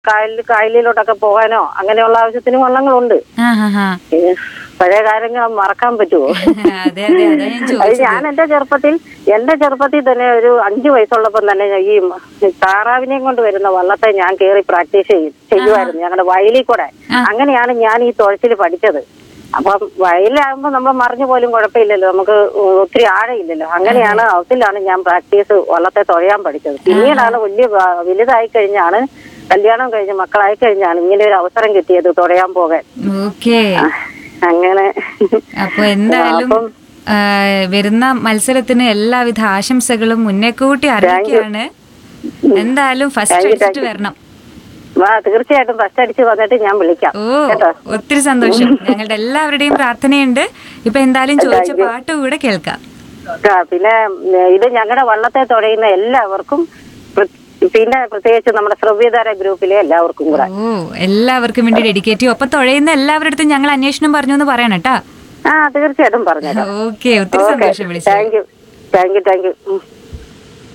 കായലിൽ കായലിലോട്ടൊക്കെ പോകാനോ അങ്ങനെയുള്ള ആവശ്യത്തിന് വള്ളങ്ങളുണ്ട് ആ ഹാ ഹാ പിന്നെ പഴയ കാര്യങ്ങൾ മറക്കാൻ പറ്റുമോ അതെ അതെ അതാ ഞാൻ അത് ചോദിച്ചത് ഞാൻ എന്റെ ചെറുപ്പത്തിൽ എന്റെ ചെറുപ്പത്തിൽ തന്നെ ഒരു അഞ്ചു വയസ്സുള്ളപ്പം തന്നെ ഞാൻ ഈ താറാവിനെയും കൊണ്ട് വരുന്ന വള്ളത്തെ ഞാൻ കയറി പ്രാക്ടീസ് ചെയ്യും ചെയ്യുമായിരുന്നു ഞങ്ങളുടെ വയലിൽ കൂടെ അങ്ങനെയാണ് ഞാൻ ഈ തുഴച്ചിൽ പഠിച്ചത് അപ്പം വയലിലാകുമ്പോ നമ്മൾ മറിഞ്ഞു പോലും കുഴപ്പമില്ലല്ലോ നമുക്ക് ഒത്തിരി ആഴയില്ലല്ലോ അങ്ങനെയാണ് അവത്തിലാണ് ഞാൻ പ്രാക്ടീസ് വള്ളത്തെ തുഴയാൻ പഠിച്ചത് പിന്നീടാണ് വലിയ വ- വലുതായി കഴിഞ്ഞാണ് കല്യാണം കഴിഞ്ഞ് മക്കളായി കഴിഞ്ഞാണ് ഇങ്ങനെ ഒരു അവസരം കിട്ടിയത് തുഴയാൻ പോകാൻ ഓക്കെ അങ്ങനെ അപ്പൊ എന്തായാലും അപ്പം ആ, വരുന്ന മത്സരത്തിന് എല്ലാവിധ ആശംസകളും മുന്നേ കൂട്ടി അറിയിക്കുകയാണ് എന്തായാലും ഫസ്റ്റ് അടിച്ചിട്ട് വരണം വാ തീർച്ചയായിട്ടും ഫസ്റ്റ് അടിച്ച് വന്നിട്ട് ഞാൻ വിളിക്കാം ഓ കേട്ടോ ഒത്തിരി സന്തോഷം ഞങ്ങളുടെ എല്ലാവരുടെയും പ്രാർത്ഥനയുണ്ട് ഇപ്പൊ എന്തായാലും ചോദിച്ച പാട്ട് കൂടെ കേൾക്കാം ആ, പിന്നെ ഉം, ഇത് ഞങ്ങളുടെ വള്ളത്തെ തുഴയുന്ന എല്ലാവർക്കും പ്ര- പിന്നെ പ്രത്യേകിച്ച് നമ്മുടെ ശ്രവ്യധാര ഗ്രൂപ്പിലെ എല്ലാവർക്കും കൂടെ ഓ എല്ലാവർക്കും വേണ്ടി ഡെഡിക്കേറ്റ് ചെയ്യും ഒപ്പൊ തുഴയുന്ന എല്ലാവരുടെ അടുത്തും ഞങ്ങൾ അന്വേഷണം പറഞ്ഞു എന്ന് പറയണം കേട്ടാ ആ തീർച്ചയായിട്ടും പറഞ്ഞുതരാം ഓക്കെ ഒത്തിരി ഓക്കെ സന്തോഷം വിളിച്ചു thank you thank you thank U